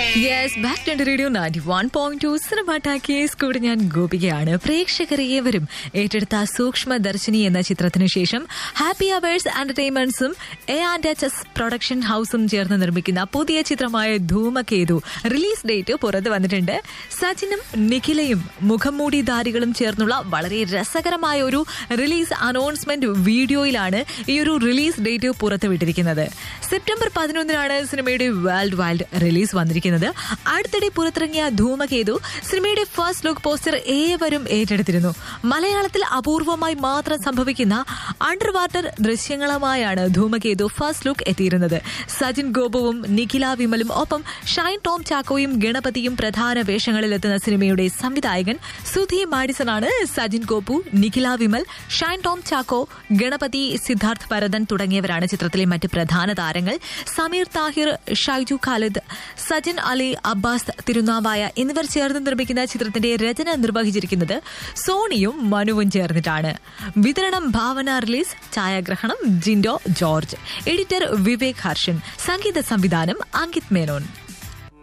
yes back to radio ninety one point two cinema talkies കൂടെ ഞാൻ ഗോപികയാണ് പ്രേക്ഷകർ ഏവരും ഏറ്റെടുത്ത സൂക്ഷ്മദർശിനി എന്ന ചിത്രത്തിനു ശേഷം ഹാപ്പി അവേഴ്സ് എന്റർടൈൻമെന്റ്സും A and H S production ഹൌസും ചേർന്ന് നിർമ്മിക്കുന്ന പുതിയ ചിത്രമായ ധൂമകേതു റിലീസ് ഡേറ്റ് പുറത്തു വന്നിട്ടുണ്ട് സച്ചിനും നിഖിലയും മുഖംമൂടിധാരികളും ചേർന്നുള്ള വളരെ രസകരമായ ഒരു റിലീസ് അനൗൺസ്മെന്റ് വീഡിയോയിലാണ് ഈ ഒരു റിലീസ് ഡേറ്റ് പുറത്തുവിട്ടിരിക്കുന്നത് സെപ്റ്റംബർ പതിനൊന്നിനാണ് സിനിമയുടെ വേൾഡ് വൈൽഡ് റിലീസ് വന്നിരിക്കുന്നത് അടുത്തിടെ പുറത്തിറങ്ങിയ ധൂമകേതു സിനിമയുടെ ഫസ്റ്റ് ലുക്ക് പോസ്റ്റർ ഏവരും ഏറ്റെടുത്തിരുന്നു മലയാളത്തിൽ അപൂർവമായി മാത്രം സംഭവിക്കുന്ന അണ്ടർ വാട്ടർ ദൃശ്യങ്ങളുമായാണ് ധൂമകേതു ഫസ്റ്റ് ലുക്ക് എത്തിയിരുന്നത് സജിൻ ഗോപുവും നിഖില വിമലും ഒപ്പം ഷൈൻ ടോം ചാക്കോയും ഗണപതിയും പ്രധാന വേഷങ്ങളിലെത്തുന്ന സിനിമയുടെ സംവിധായകൻ സുധി മാഡിസണാണ് സജിൻ ഗോപു നിഖില വിമൽ ഷൈൻ ടോം ചാക്കോ ഗണപതി സിദ്ധാർത്ഥ് ഭരതൻ തുടങ്ങിയവരാണ് ചിത്രത്തിലെ മറ്റ് പ്രധാന താരങ്ങൾ സമീർ താഹിർ ഷൈജു ഖാലിദ് സജിൻ അലി അബ്ബാസ് തിരുനാവായ എന്നിവർ ചേർന്ന് നിർമ്മിക്കുന്ന ചിത്രത്തിന്റെ രചന നിർവഹിച്ചിരിക്കുന്നത് സോണിയും മനുവും ചേർന്നിട്ടാണ് വിതരണം ഭാവന റിലീസ് ഛായാഗ്രഹണം ജിൻഡോ ജോർജ് എഡിറ്റർ വിവേക് ഹർഷൻ സംഗീത സംവിധാനം അങ്കിത് മേനോൻ